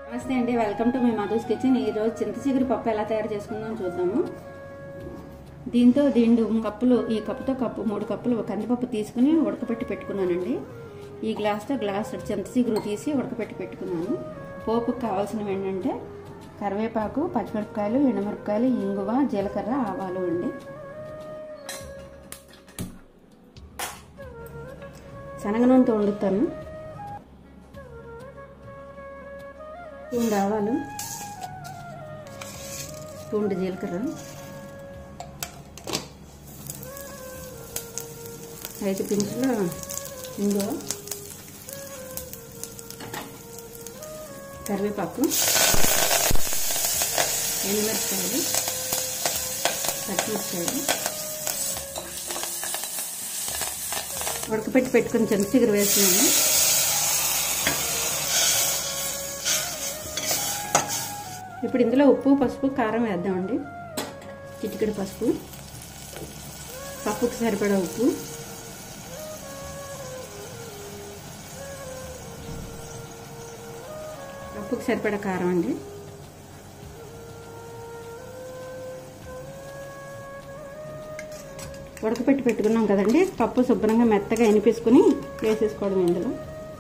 నమస్తే అండి welcome to my Madhu's kitchen ఈరోజు చింత చిగురు పప్పు ఎలా తయారు చేసుకుందాం చూద్దాము దీంతో దీండు కప్పులు ఈ కప్పుతో కప్పు మూడు కప్పులు కందిపప్పు తీసుకుని ఉడకపెట్టి పెట్టుకున్నానండి ఈ గ్లాస్తో గ్లాస్ చింత చిగురు తీసి ఉడకపెట్టి పెట్టుకున్నాను పోపుకి కావాల్సినవి ఏంటంటే కరివేపాకు పచ్చిమిరపకాయలు ఎండుమిరపకాయలు ఇంగువ జీలకర్ర ఆవాలు అండి శనగ నూనెతో వండుతాను రెండు ఆవాలు రెండు జీలకర్ర ఐదు పించుల ఇంగువ కరివేపాకు ఎండుమిరపకాయలు పచ్చిమిరపకాయలు ఉడకపెట్టి పెట్టుకుని చింతచిగురు వేస్తున్నాను ఇప్పుడు ఇందులో ఉప్పు పసుపు కారం వేద్దామండి చిటికెడు పసుపు పప్పుకి సరిపడా ఉప్పు పప్పుకి సరిపడా కారం అండి ఉడకపెట్టి పెట్టుకున్నాం కదండి పప్పు శుభ్రంగా మెత్తగా ఎనిపించుకుని వేసేసుకోవడం ఇందులో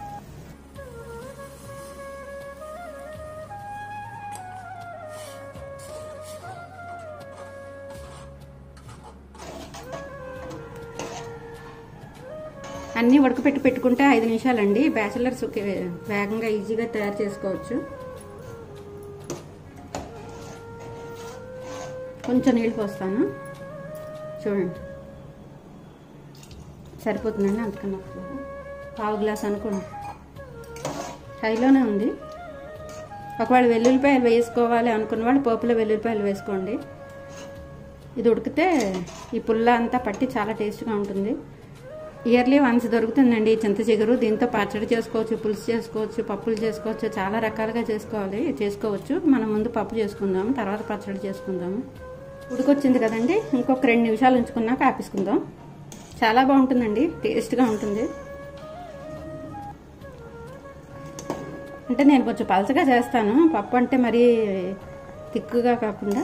అన్నీ ఉడకపెట్టి పెట్టుకుంటే ఐదు నిమిషాలండి బ్యాచిలర్స్ వేగంగా ఈజీగా తయారు చేసుకోవచ్చు కొంచెం నీళ్ళు పోస్తాను చూడండి సరిపోతుందండి అంతకన్నా పావు గ్లాస్ అనుకోండి హైలోనే ఉంది ఒకవేళ వెల్లుల్లిపాయలు వేసుకోవాలి అనుకున్న వాళ్ళు పోపులో వెల్లుల్లిపాయలు వేసుకోండి ఇది ఉడికితే ఈ పుల్ల అంతా పట్టి చాలా టేస్ట్గా ఉంటుంది ఇయర్లీ వన్స్ దొరుకుతుందండి చింత చిగురు దీంతో పచ్చడి చేసుకోవచ్చు పులుసు చేసుకోవచ్చు పప్పులు చేసుకోవచ్చు చాలా రకాలుగా చేసుకోవాలి చేసుకోవచ్చు మనం ముందు పప్పు చేసుకుందాం తర్వాత పచ్చడి చేసుకుందాము ఉడికొచ్చింది కదండి ఇంకొక రెండు నిమిషాలు ఉంచుకున్నాక ఆపేసుకుందాం చాలా బాగుంటుందండి టేస్ట్గా ఉంటుంది అంటే నేను కొంచెం పలచగా చేస్తాను పప్పు అంటే మరీ తిక్కుగా కాకుండా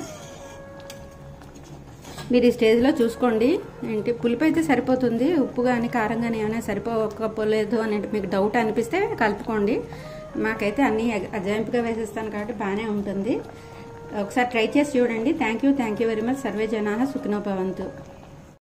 మీరు ఈ స్టేజ్లో చూసుకోండి ఏంటి పులుపు అయితే సరిపోతుంది ఉప్పు కానీ కారం కానీ ఏమైనా సరిపోకపోలేదు అని మీకు డౌట్ అనిపిస్తే కలుపుకోండి మాకైతే అన్నీ అజాయింపుగా వేసేస్తాను కాబట్టి బాగానే ఉంటుంది ఒకసారి ట్రై చేసి చూడండి thank you thank you very much సర్వే జనా సుఖినోభవంతు